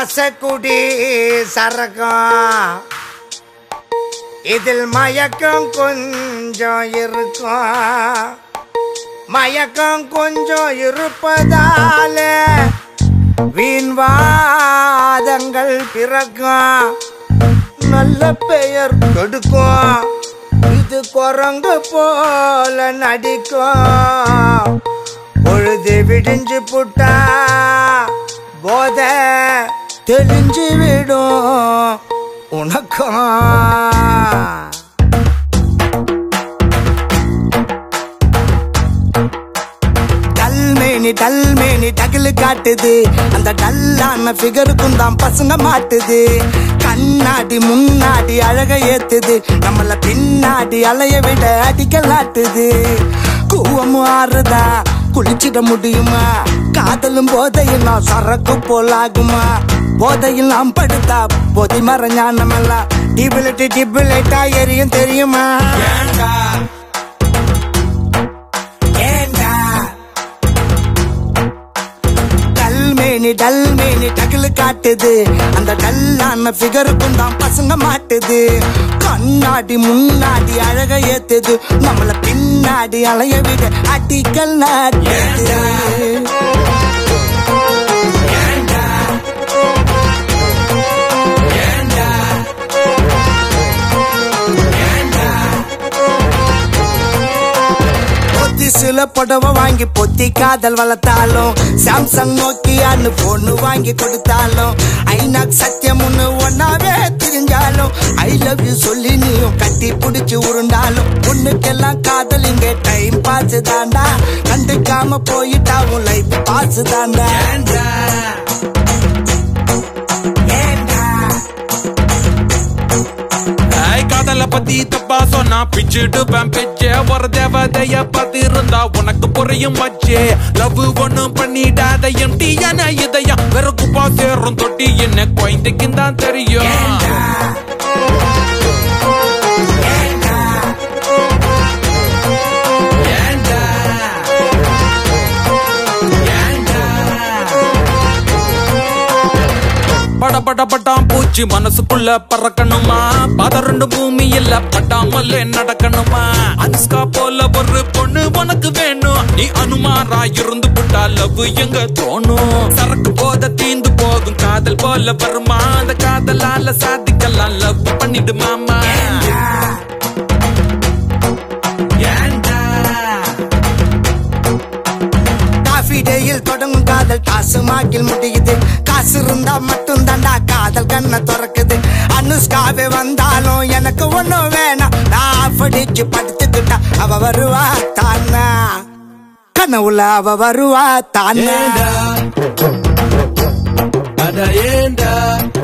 ரசக்குடி சரகம் இதில் மயக்கம் கொஞ்சம் இருக்கும் மயக்கம் கொஞ்சம் இருப்பதால வீண்வாதங்கள் பிறக்கும் நல்ல பெயர் கெடுக்கும் இது குரங்கு போல நடிக்கும் பொழுது விடிஞ்சு புட்டா போத தெளிஞ்சு விடும் உனக்கும் டல்மேனி டல்மேனி டகிலு காட்டுது அந்த டல்லான ஃபிகருக்கும் தான் பசங்க மாட்டுது கண்ணாடி முன்னாடி அழக ஏத்துது நம்மள பின்னாடி அலைய விட அடிக்கலாட்டுது கூவமும் ஆறுதா குளிச்சிட முடியுமா காதலும் போதையில் நான் சரக்கு போலாகுமா போதையில் நாம் படுத்தா பொதி மர ஞானமெல்லாம் டிபிலிட்டி டிபிலைட்டா எரியும் தெரியுமா ஏண்டா ஏண்டா டல்மேனி டல்மேனி டகிலு காட்டுது அந்த டல்லான ஃபிகருக்கும் தான் பசங்க மாட்டுது கண்ணாடி முன்னாடி அழக ஏத்துது நம்மள பின்னாடி அலைய விட அடிக்கல் நாட்டுது பொத்தி சில புடவை வாங்கி பொத்தி காதல் வளர்த்தாலும் சாம்சங் நோக்கியான்னு பொண்ணு வாங்கி கொடுத்தாலும் ஐநாக் சத்தியம் ஒண்ணு ஒன்னாவே தெரிஞ்சாலும் ஐ லவ் யூ சொல்லி நீயும் கட்டி புடிச்சு உருண்டாலும் பொண்ணுக்கெல்லாம் காதல் இங்க டைம் பாஸ் தாண்டா கண்டுக்காம போயிட்டாவும் லைஃப் பாஸ் தாண்டா ஏண்டா ஐய், காதல பத்தி தப்பா சொன்னா பிச்சுடுவேன் பிச்சே ஒரு தேவதைய பத்தி இருந்தா உனக்கு புரியும் வச்சே லவ் ஒண்ணும் பண்ணிடாத எம்டியான இதயம் வெறுக்குப்பா சேரும் தொட்டி என்ன குழந்தைக்கும் தான் தெரியும் ஏண்டா? ஏண்டா? பட பட பட்டாம் பூச்சி மனசுக்குள்ள பறக்கணுமா பதறண்டு பூமி இல்ல பட்டாமல்ல நடக்கணுமா அனுஷ்கா போல ஒரு பொண்ணு உனக்கு வேணும் நீ அனுமாரா இருந்து புட்டா லவ் எங்க தோணும் சரக்கு போத தீந்து போகும் காதல் போல வருமா அந்த காதலால சாதிக்கலாம் லவ் பண்ணிடு மாமா ஏண்டா காஃபி டேயில் தொடங்கும் காதல் காசு மாக்கில் முடியுது காசு இருந்தா மட்டும் தாண்டா காதல் கண்ணை திறக்குது அனுஷ்காவே வந்தாலும் எனக்கு ஒண்ணும் வேணாம் நான் ஆஃப் அடிச்சு படுத்துக்கிட்டா அவ வருவா தானா கனவுல அவ வருவா தானா அட ஏண்டா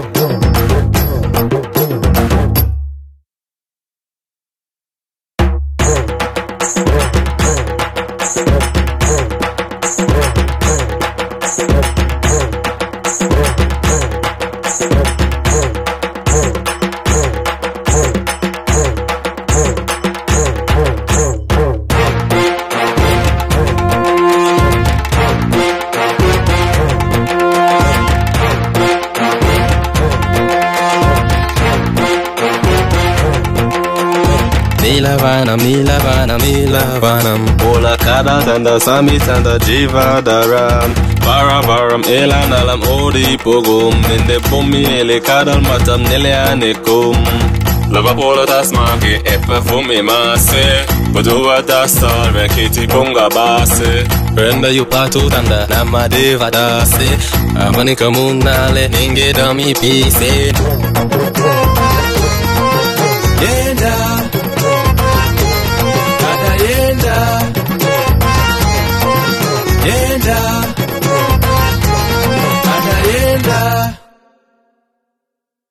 நீலவானம் நீலவானம் நீலவானம் Olakada tanda sami tanda jivadaram Varavaram elanalam odi pogum Ninde bumi ele kadal matam nele anekum Lava pola das magi eppe fumi mase Badua das salve kiti bunga base Renda yupatu tanda nama devadase Amanika munale ninge dami pise ஏண்டா